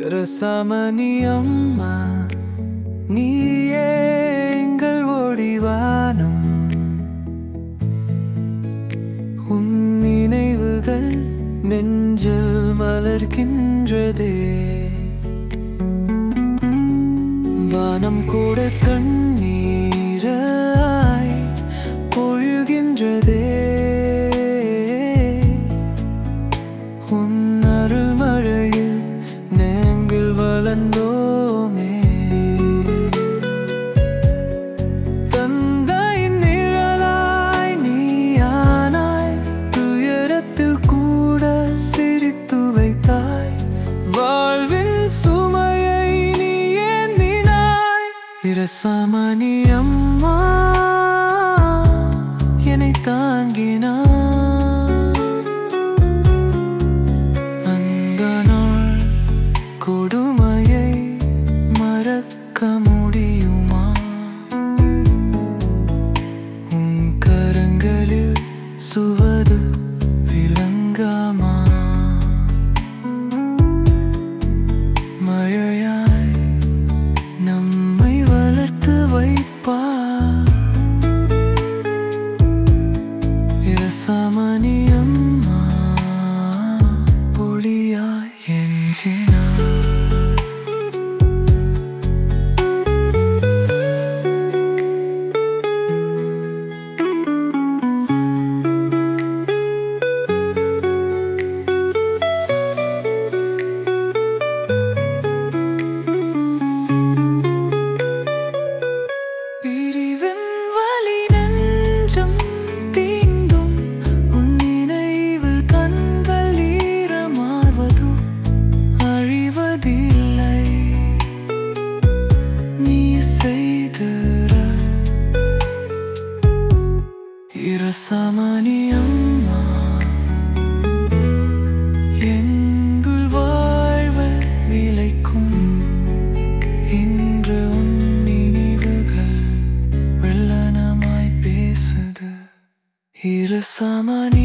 ரசமணி அம்மா நீயே எங்கள் ஒடிவானம் உன் நினைவுகள் நெஞ்சில் மலர்கின்றதே வானம் கூட கண்ணீராய் பொழுகின்றதே உன் அருள் மழையில் நாங்கள் வளர்ந்தோமே தந்தையின் நிழலாய் நீயானாய் துயரத்தில் கூட சிரித்து வைத்தாய் வாழ்வின் சுமையை நீ ஏந்தினாய் இரசமணி அம்மா என்னை தாங்கினாய் அந்த நாள் கொடுமையை மறக்க முடியுமா உன் கரங்களில் சுவது விளங்காமா மழையாய் நம்மை வளர்த்து வைப்பா இரசமணி அம்மா ஒளியாய் எஞ்சினார் பிரிவின் வலி நெஞ்சம் தீண்டும் உன் நினைவில் கண்கள் ஈரமாவதும் அழிவதில்லை நீ செய்திற இரசமணி அம்மா எங்கள் வாழ்வல் விளைக்கும் இன்று உன் நினைவுகள் வெள்ளனமாய் பேசுது இரசமணி